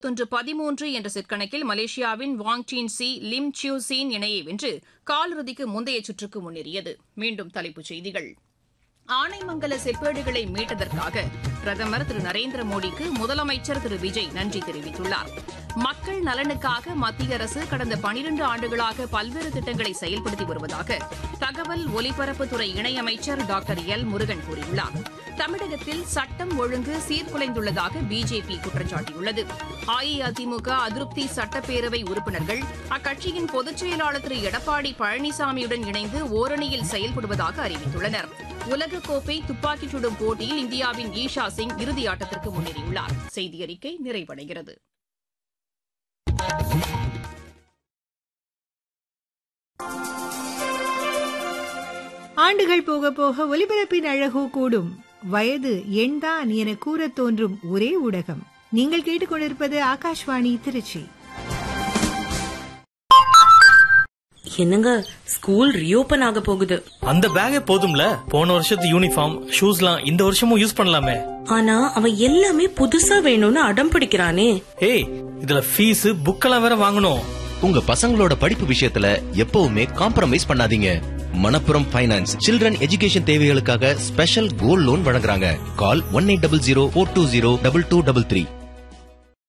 தொன்று பதிமூன்று என்ற செட் கணக்கில் மலேசியாவின் Wang Sin Chi Lim Chiew Sien இணையை வென்று காலிறுதிக்கு முந்தைய சுற்றுக்கு முன்னேறியது மீண்டும் தலைப்புச் செய்திகள் ஆனைமங்கல செப்பேடுகளை மீட்டதற்காக பிரதமர் திரு நரேந்திர மோடிக்கு முதலமைச்சர் திரு விஜய் நன்றி தெரிவித்துள்ளார் மக்கள் நலனுக்காக மத்திய அரசு கடந்த பனிரண்டு ஆண்டுகளாக பல்வேறு திட்டங்களை செயல்படுத்தி வருவதாக தகவல் ஒலிபரப்புத்துறை இணையமைச்சர் டாக்டர் எல் முருகன் கூறியுள்ளார் தமிழகத்தில் சட்டம் ஒழுங்கு சீர்குலைந்துள்ளதாக பிஜேபி குற்றம் சாட்டியுள்ளது அஇஅதிமுக அதிருப்தி சட்டப்பேரவை உறுப்பினர்கள் அக்கட்சியின் பொதுச் செயலாளர் திரு எடப்பாடி பழனிசாமியுடன் இணைந்து ஓரணியில் செயல்படுவதாக அறிவித்துள்ளனர் உலகக்கோப்பை துப்பாக்கிச் சுடும் போட்டியில் இந்தியாவின் ஈஷா சிங் இறுதியாட்டத்திற்கு முன்னேறியுள்ளார் செய்தி அறிக்கை நிறைவடைகிறது ஆண்டுகள் போக போக ஒலிபரப்பின் அழகோ கூடும் வயது எண்தான் என கூறத் தோன்றும் ஒரே ஊடகம் நீங்கள் கேட்டுக்கொண்டிருப்பது ஆகாஷ்வாணி திருச்சி என்னங்க ஸ்கூல் ரீஓபன் ஆக போகுது அந்த பேக்கே போதும்ல போன வருஷத்து யூனிஃபார்ம் ஷூஸ்லாம் இந்த வருஷமும் யூஸ் பண்ணலாமே ஆனா அவன் எல்லாமே புதுசா வேணும்னு அடம் பிடிக்கிறானே ஏய் இதுல ஃபீஸ் புக்கெல்லாம் வேற வாங்கணும் உங்க பசங்களோட படிப்பு விஷயத்துல எப்பவுமே காம்ப்ரமைஸ் பண்ணாதீங்க மணப்புரம் ஃபைனான்ஸ் சில்ட்ரன் எஜுகேஷன் தேவைகளுக்காக ஸ்பெஷல் கோல்ட் லோன் வழங்குறாங்க call one eight double zero four two zero double two double three